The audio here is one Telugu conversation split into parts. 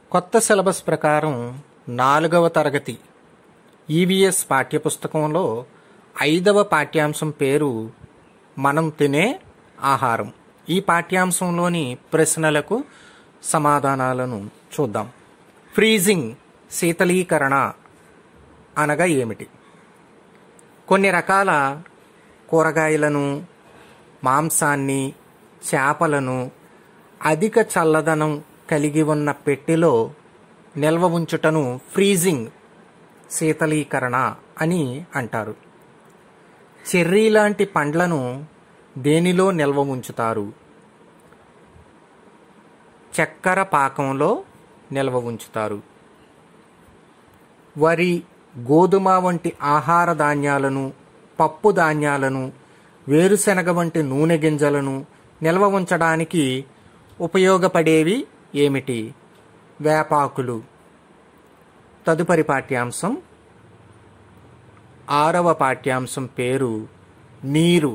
కొత్త సిలబస్ ప్రకారం నాలుగవ తరగతి ఈవీఎస్ పాఠ్యపుస్తకంలో ఐదవ పాఠ్యాంశం పేరు మనం తినే ఆహారం ఈ పాఠ్యాంశంలోని ప్రశ్నలకు సమాధానాలను చూద్దాం ఫ్రీజింగ్ శీతలీకరణ అనగా ఏమిటి కొన్ని రకాల కూరగాయలను మాంసాన్ని చేపలను అధిక చల్లదనం కలిగి ఉన్న పెట్టెలో నిల్వ ఉంచుటను ఫ్రీజింగ్ శీతలీకరణ అని అంటారు చెర్రీ లాంటి పండ్లను దేనిలో నిల్వ ఉంచుతారు చక్కెర పాకంలో నిల్వ ఉంచుతారు వరి గోధుమ వంటి ఆహార ధాన్యాలను పప్పు ధాన్యాలను వేరుశెనగ వంటి నూనె గింజలను నిల్వ ఉంచడానికి ఉపయోగపడేవి ఏమిటి వేపాకులు తదుపరి పాఠ్యాంశం ఆరవ పాఠ్యాంశం పేరు నీరు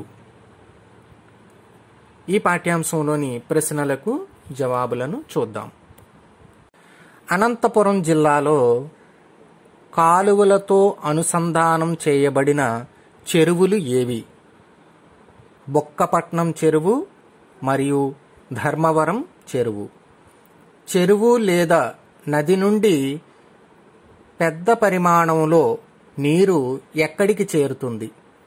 ఈ పాఠ్యాంశంలోని ప్రశ్నలకు జవాబులను చూద్దాం అనంతపురం జిల్లాలో కాలువలతో అనుసంధానం చేయబడిన చెరువులు ఏవి బొక్కపట్నం చెరువు మరియు ధర్మవరం చెరువు చెరువు లేదా నది నుండి పెద్ద పరిమాణంలో నీరు ఎక్కడికి చేరుతుంది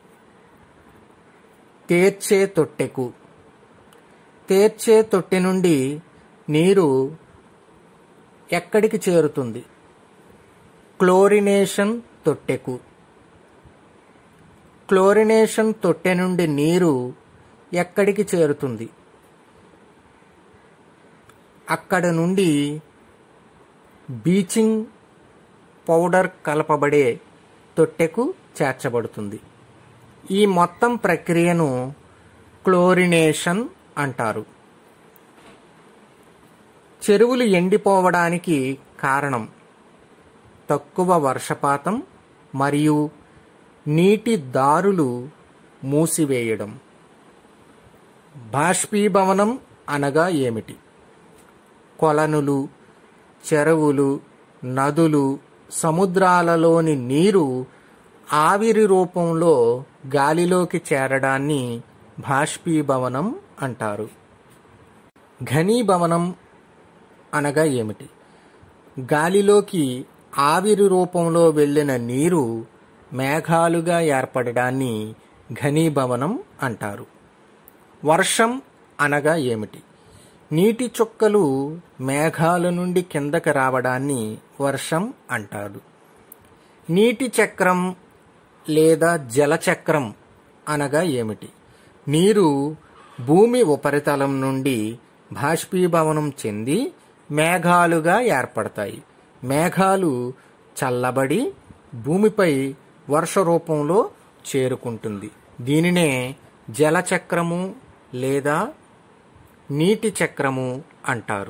తేర్చే తొట్టెకు తేర్చే తొట్టె నుండి నీరు ఎక్కడికి చేరుతుంది క్లోరినేషన్ తొట్టెకు క్లోరినేషన్ తొట్టె నుండి నీరు ఎక్కడికి చేరుతుంది అక్కడ నుండి బీచింగ్ పౌడర్ కలపబడే తొట్టెకు చేర్చబడుతుంది ఈ మొత్తం ప్రక్రియను క్లోరినేషన్ అంటారు చెరువులు ఎండిపోవడానికి కారణం తక్కువ వర్షపాతం మరియు నీటి దారులు మూసివేయడం బాష్పీభవనం అనగా ఏమిటి కొలనులు చెరువులు నదులు సముద్రాలలోని నీరు ఆవిరి రూపంలో గాలిలోకి చేరడాన్ని బాష్పీభవనం అంటారు ఘనీభవనం అనగా ఏమిటి గాలిలోకి ఆవిరి రూపంలో వెళ్ళిన నీరు మేఘాలుగా ఏర్పడడాన్ని ఘనీభవనం అంటారు వర్షం అనగా ఏమిటి నీటి చుక్కలు మేఘాల నుండి కిందకి రావడాన్ని వర్షం అంటారు నీటి చక్రం లేదా జలచక్రం అనగా ఏమిటి నీరు భూమి ఉపరితలం నుండి బాష్పీభవనం చెంది మేఘాలుగా ఏర్పడతాయి మేఘాలు చల్లబడి భూమిపై వర్ష రూపంలో చేరుకుంటుంది దీనినే జలచక్రము లేదా నీటి చక్రము అంటారు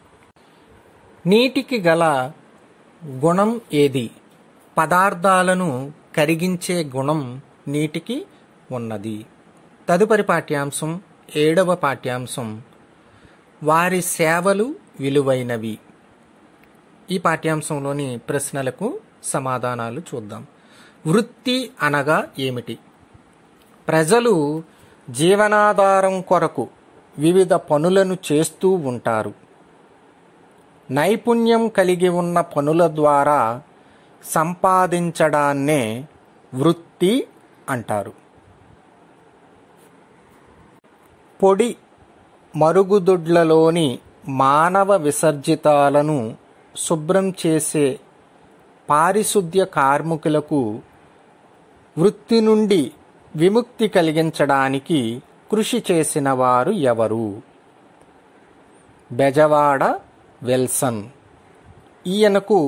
నీటికి గల గుణం ఏది పదార్థాలను కరిగించే గుణం నీటికి ఉన్నది తదుపరి పాఠ్యాంశం ఏడవ పాఠ్యాంశం వారి సేవలు విలువైనవి ఈ పాఠ్యాంశంలోని ప్రశ్నలకు సమాధానాలు చూద్దాం వృత్తి అనగా ఏమిటి ప్రజలు జీవనాధారం కొరకు వివిధ పనులను చేస్తూ ఉంటారు నైపుణ్యం కలిగి ఉన్న పనుల ద్వారా సంపాదించడాన్నే వృత్తి అంటారు పొడి మరుగుదొడ్లలోని మానవ విసర్జితాలను శుభ్రం చేసే పారిశుద్ధ్య కార్మికులకు వృత్తి నుండి విముక్తి కలిగించడానికి కృషి చేసిన వారు ఎవరు బెజవాడ వెల్సన్ ఈయనకు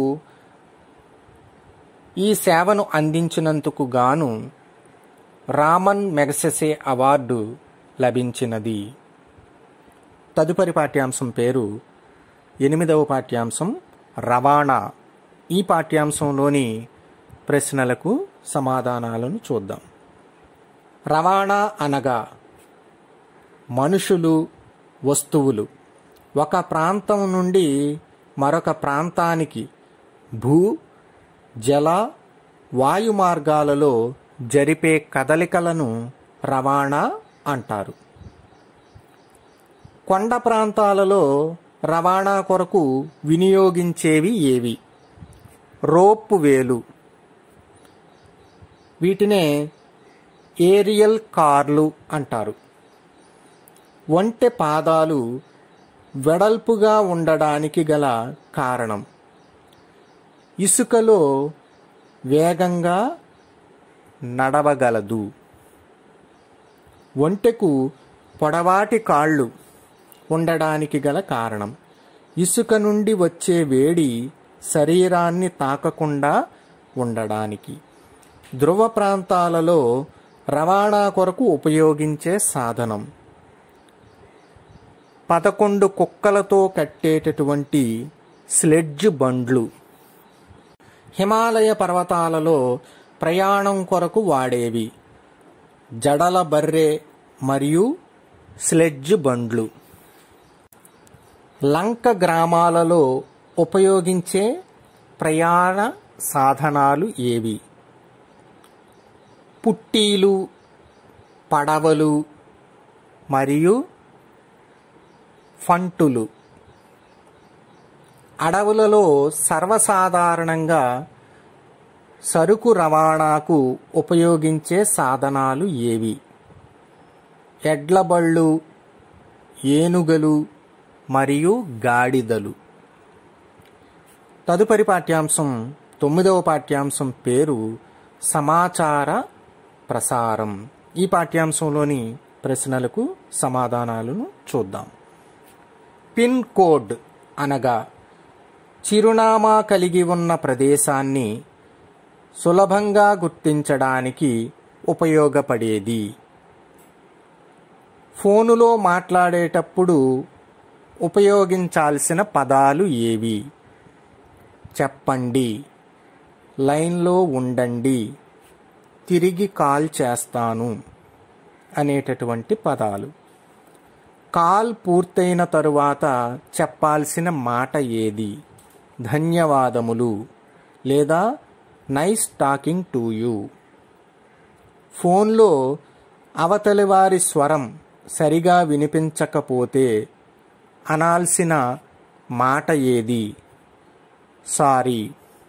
ఈ సేవను అందించినందుకు గాను రామన్ మెగసెసే అవార్డు లభించినది తదుపరి పాఠ్యాంశం పేరు ఎనిమిదవ పాఠ్యాంశం రవాణా ఈ పాఠ్యాంశంలోని ప్రశ్నలకు సమాధానాలను చూద్దాం రవాణా అనగా మనుషులు వస్తువులు ఒక ప్రాంతం నుండి మరొక ప్రాంతానికి భూ జల వాయు మార్గాలలో జరిపే కదలికలను రవాణా అంటారు కొండ ప్రాంతాలలో రవాణా కొరకు వినియోగించేవి ఏవి రోప్పు వేలు వీటినే ఏరియల్ కార్లు అంటారు ఒంటె పాదాలు వెడల్పుగా ఉండడానికి గల కారణం ఇసుకలో వేగంగా నడవగలదు ఒంటెకు పొడవాటి కాళ్ళు ఉండడానికి గల కారణం ఇసుక నుండి వచ్చే వేడి శరీరాన్ని తాకకుండా ఉండడానికి ధ్రువ ప్రాంతాలలో రవాణా కొరకు ఉపయోగించే సాధనం పదకొండు కుక్కలతో కట్టేటటువంటి స్లెడ్జ్ బండ్లు హిమాలయ పర్వతాలలో ప్రయాణం కొరకు వాడేవి జడల బర్రె మరియు స్లెడ్జ్ బండ్లు లంక గ్రామాలలో ఉపయోగించే ప్రయాణ సాధనాలు ఏవి పుట్టీలు పడవలు మరియు ఫంటులు అడవులలో సర్వసాధారణంగా సరుకు రవాణాకు ఉపయోగించే సాధనాలు ఏవి ఎడ్లబళ్ళు ఏనుగలు మరియు గాడిదలు తదుపరి పాఠ్యాంశం తొమ్మిదవ పాఠ్యాంశం పేరు సమాచార ప్రసారం ఈ పాఠ్యాంశంలోని ప్రశ్నలకు సమాధానాలను చూద్దాం పిన్ కోడ్ అనగా చిరునామా కలిగి ఉన్న ప్రదేశాన్ని సులభంగా గుర్తించడానికి ఉపయోగపడేది ఫోనులో మాట్లాడేటప్పుడు ఉపయోగించాల్సిన పదాలు ఏవి చెప్పండి లైన్లో ఉండండి తిరిగి కాల్ చేస్తాను అనేటటువంటి పదాలు కాల్ పూర్తయిన తరువాత చెప్పాల్సిన మాట ఏది ధన్యవాదములు లేదా నైస్ టాకింగ్ టు యూ ఫోన్లో అవతలి వారి స్వరం సరిగా వినిపించకపోతే అనాల్సిన మాట ఏది సారీ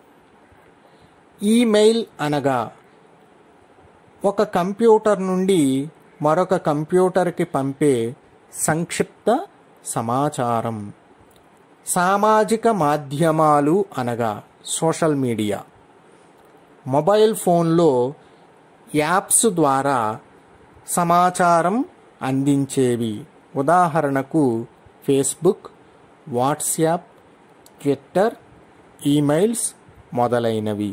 ఈమెయిల్ అనగా ఒక కంప్యూటర్ నుండి మరొక కంప్యూటర్కి పంపే సంక్షిప్త సమాచారం సామాజిక మాధ్యమాలు అనగా సోషల్ మీడియా మొబైల్ ఫోన్లో యాప్స్ ద్వారా సమాచారం అందించేవి ఉదాహరణకు ఫేస్బుక్ వాట్సాప్ ట్విట్టర్ ఈమెయిల్స్ మొదలైనవి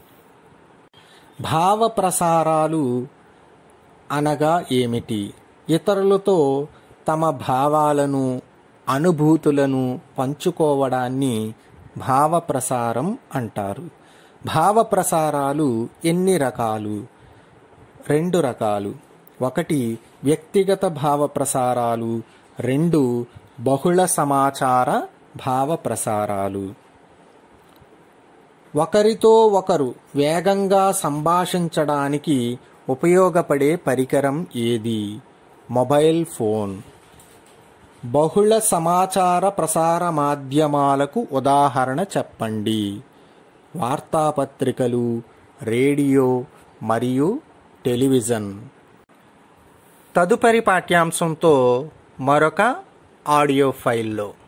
భావ ప్రసారాలు అనగా ఏమిటి ఇతరులతో తమ భావాలను అనుభూతులను పంచుకోవడాన్ని భావ ప్రసారం అంటారు భావ ప్రసారాలు ఎన్ని రకాలు రెండు రకాలు ఒకటి వ్యక్తిగత భావ ప్రసారాలు రెండు బహుళ సమాచార భావ ప్రసారాలు ఒకరితో ఒకరు వేగంగా సంభాషించడానికి ఉపయోగపడే పరికరం ఏది మొబైల్ ఫోన్ బహుళ సమాచార ప్రసార మాధ్యమాలకు ఉదాహరణ చెప్పండి వార్తాపత్రికలు రేడియో మరియు టెలివిజన్ తదుపరి పాఠ్యాంశంతో మరొక ఆడియో ఫైల్లో